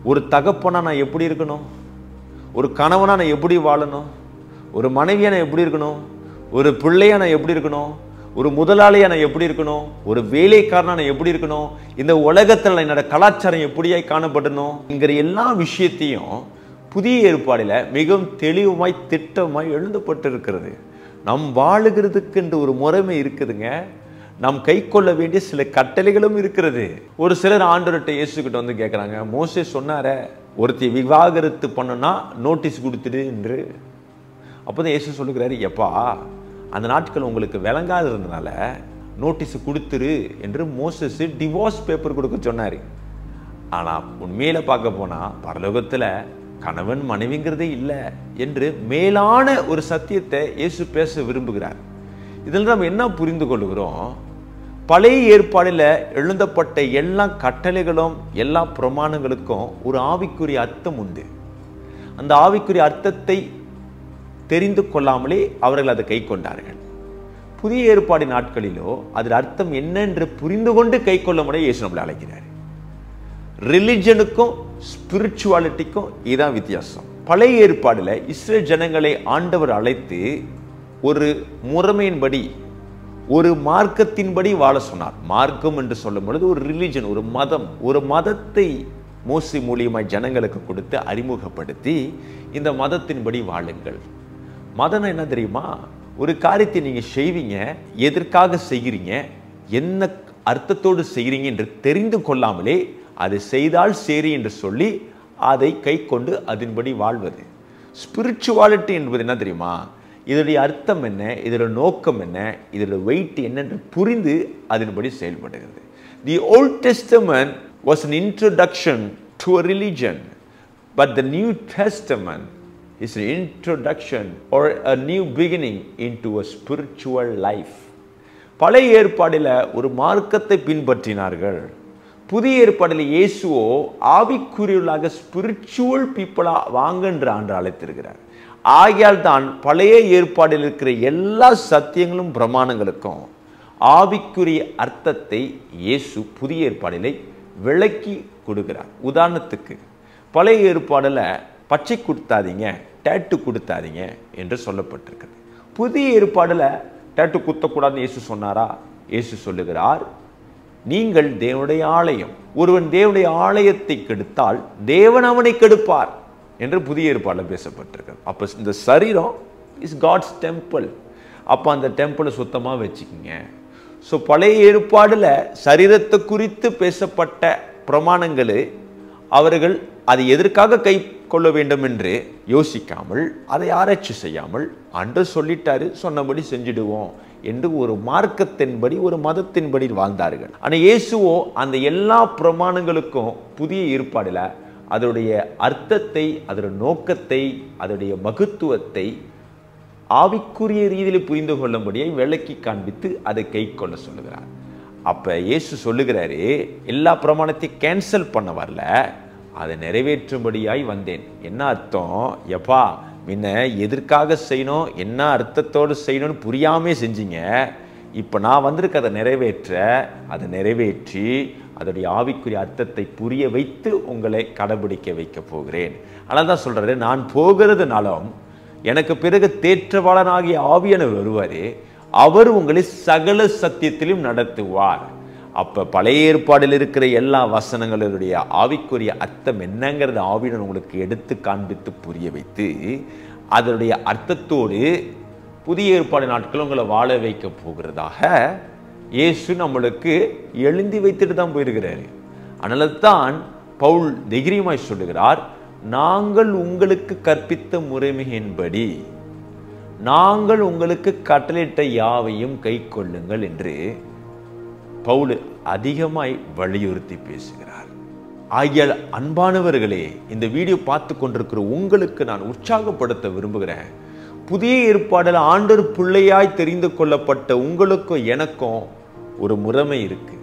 ஒரு தகப்பனா நான் எப்படி இருக்கணும் ஒரு கணவனா நான் எப்படி வாழணும் ஒரு மனைவியா நான் எப்படி இருக்கணும் ஒரு பிள்ளையா நான் எப்படி இருக்கணும் ஒரு முதலாளியா நான் எப்படி இருக்கணும் ஒரு வேலைக்காரனா நான் எப்படி இருக்கணும் இந்த உலகத்தில் என்னோட கலாச்சாரம் எப்படியாய் காணப்படணும்ங்கிற எல்லா விஷயத்தையும் புதிய ஏற்பாடில் மிகவும் தெளிவுமாய் திட்டமாய் எழுதப்பட்டிருக்கிறது நம் வாழுகிறதுக்கு என்று ஒரு முறைமை இருக்குதுங்க நாம் கை கொள்ள வேண்டிய சில கட்டளைகளும் இருக்கிறது ஒரு சிலர் ஆண்டவர்கிட்ட இயேசுகிட்ட வந்து கேட்குறாங்க மோசே சொன்னாரே ஒருத்தி விவாகரத்து பண்ணுனா நோட்டீஸ் கொடுத்துடு என்று அப்போதான் இயேசு சொல்லுகிறாரு எப்பா அந்த நாட்கள் உங்களுக்கு விளங்காது இருந்தனால நோட்டீஸ் கொடுத்துரு என்று மோசஸ் டிவோர்ஸ் பேப்பர் கொடுக்க சொன்னார் ஆனால் உண்மையில பார்க்க போனா பரலோகத்தில் கணவன் மனைவிங்கிறதே இல்லை என்று மேலான ஒரு சத்தியத்தை இயேசு பேச விரும்புகிறார் இதில் நம்ம என்ன புரிந்து கொள்கிறோம் பழைய ஏற்பாடில் எழுதப்பட்ட எல்லா கட்டளைகளும் எல்லா பிரமாணங்களுக்கும் ஒரு ஆவிக்குரிய அர்த்தம் உண்டு அந்த ஆவிக்குரிய அர்த்தத்தை தெரிந்து கொள்ளாமலே அவர்கள் அதை கை கொண்டார்கள் புதிய ஏற்பாடு நாட்களிலோ அதில் அர்த்தம் என்ன என்று புரிந்து கொண்டு கை கொள்ள முடிய இயேசு நம்மளை அழைக்கிறார் ரிலிஜனுக்கும் ஸ்பிரிச்சுவாலிட்டிக்கும் இதுதான் வித்தியாசம் பழைய ஏற்பாடுல இஸ்ரேல் ஜனங்களை ஆண்டவர் அழைத்து ஒரு முறைமையின்படி ஒரு மார்க்கத்தின்படி வாழ சொன்னார் மார்க்கம் என்று சொல்லும் பொழுது ஒரு ரிலிஜன் ஒரு மதம் ஒரு மதத்தை மோசி மூலியமாய் ஜனங்களுக்கு கொடுத்து அறிமுகப்படுத்தி இந்த மதத்தின்படி வாழுங்கள் மதம் என்ன தெரியுமா ஒரு காரியத்தை நீங்க செய்வீங்க எதற்காக செய்கிறீங்க என்ன அர்த்தத்தோடு செய்கிறீங்க என்று தெரிந்து கொள்ளாமலே அது செய்தால் சரி என்று சொல்லி அதை கை கொண்டு அதன்படி வாழ்வது ஸ்பிரிச்சுவாலிட்டி என்பது என்ன தெரியுமா இதனுடைய அர்த்தம் என்ன இதோட நோக்கம் என்ன இதோட வெயிட் என்ன என்று புரிந்து அதன்படி செயல்படுகிறது the old testament was an introduction to a religion but the new testament is an introduction or a new beginning into a spiritual life பழைய ஏற்பாடில் ஒரு மார்க்கத்தை பின்பற்றினார்கள் புதிய ஏற்பாடில் இயேசுவோ ஆவிக்குரியவர்களாக ஸ்பிரிச்சுவல் பீப்புளா வாங்கன்ற ஆண்டு அழைத்திருக்கிறார் ஆகையால் தான் பழைய ஏற்பாடில் இருக்கிற எல்லா சத்தியங்களும் பிரமாணங்களுக்கும் ஆவிக்குரிய அர்த்தத்தை இயேசு புதிய ஏற்பாடிலே விளக்கி கொடுக்கிறார் உதாரணத்துக்கு பழைய ஏற்பாடில் பச்சை கொடுத்தாதீங்க டேட்டு கொடுத்தாதீங்க என்று சொல்லப்பட்டிருக்கிறது புதிய ஏற்பாடில் டேட்டு குத்தக்கூடாதுன்னு இயேசு சொன்னாரா இயேசு சொல்லுகிறார் நீங்கள் தேவனுடைய ஆலயம் ஒருவன் தேவனுடைய ஆலயத்தை கெடுத்தால் தேவன் அவனை கெடுப்பார் என்று புதிய ஏற்பாடில் பேசப்பட்டிருக்கிறது அப்போ இந்த சரீரம் இஸ் காட்ஸ் டெம்பிள் அப்போ அந்த டெம்பிளை சுத்தமாக வச்சுக்கிங்க ஸோ பழைய ஏற்பாடில் சரீரத்தை குறித்து பேசப்பட்ட பிரமாணங்கள் அவர்கள் அதை எதற்காக கை கொள்ள வேண்டும் என்று யோசிக்காமல் அதை ஆராய்ச்சி செய்யாமல் அன்று சொல்லிட்டாரு சொன்னபடி செஞ்சிடுவோம் என்று ஒரு மார்க்கத்தின்படி ஒரு மதத்தின்படி வாழ்ந்தார்கள் ஆனால் இயேசுவோ அந்த எல்லா பிரமாணங்களுக்கும் புதிய ஏற்பாடில் அதனுடைய அர்த்தத்தை அதோட நோக்கத்தை அதனுடைய மகத்துவத்தை ஆவிக்குரிய ரீதியில் புரிந்து கொள்ளும்படியை விளக்கி காண்பித்து அதை கை கொள்ள சொல்லுகிறார் அப்ப இயேசு சொல்லுகிறாரு எல்லா பிரமாணத்தையும் கேன்சல் பண்ண வரல அதை நிறைவேற்றும்படியாய் வந்தேன் என்ன அர்த்தம் எப்பா முன்ன எதற்காக செய்யணும் என்ன அர்த்தத்தோடு செய்யணும்னு புரியாமே செஞ்சீங்க இப்போ நான் வந்திருக்க அதை நிறைவேற்ற அதை நிறைவேற்றி அதோடைய ஆவிக்குரிய அர்த்தத்தை புரிய வைத்து உங்களை கடைபிடிக்க வைக்க போகிறேன் ஆனால் தான் சொல்றாரு நான் போகிறதுனாலும் எனக்கு பிறகு தேற்றவாளனாகிய ஆவியானவர் வருவார் அவர் உங்களை சகல சத்தியத்திலும் நடத்துவார் அப்ப பழைய ஏற்பாடில் இருக்கிற எல்லா வசனங்களுடைய ஆவிக்குரிய அர்த்தம் என்னங்கிறத ஆவியன் உங்களுக்கு எடுத்து காண்பித்து புரிய வைத்து அதனுடைய அர்த்தத்தோடு புதிய ஏற்பாடு நாட்கள் உங்களை வாழ வைக்க போகிறதாக இயேசு நம்மளுக்கு எழுந்தி வைத்துட்டு தான் போயிருக்கிறாரு அதனால தான் பவுல் தைரியமாய் சொல்லுகிறார் நாங்கள் உங்களுக்கு கற்பித்த முறைமையின்படி நாங்கள் உங்களுக்கு கட்டளையிட்ட யாவையும் கை கொள்ளுங்கள் என்று பவுல் அதிகமாய் வலியுறுத்தி பேசுகிறார் ஆகியால் அன்பானவர்களே இந்த வீடியோ பார்த்து கொண்டிருக்கிற உங்களுக்கு நான் உற்சாகப்படுத்த விரும்புகிறேன் புதிய ஏற்பாடில் ஆண்டர் பிள்ளையாய் தெரிந்து கொள்ளப்பட்ட உங்களுக்கும் எனக்கும் ஒரு முறைமை இருக்கு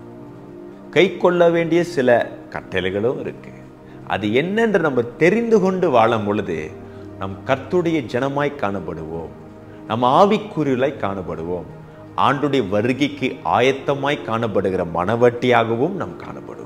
கை கொள்ள வேண்டிய சில கட்டளைகளும் இருக்கு அது என்னென்று நம்ம தெரிந்து கொண்டு வாழும் பொழுது நம் கர்த்துடைய ஜனமாய் காணப்படுவோம் நம் ஆவிக்குரியலாய் காணப்படுவோம் ஆண்டுடைய வருகைக்கு ஆயத்தமாய் காணப்படுகிற மனவட்டியாகவும் நாம் காணப்படுவோம்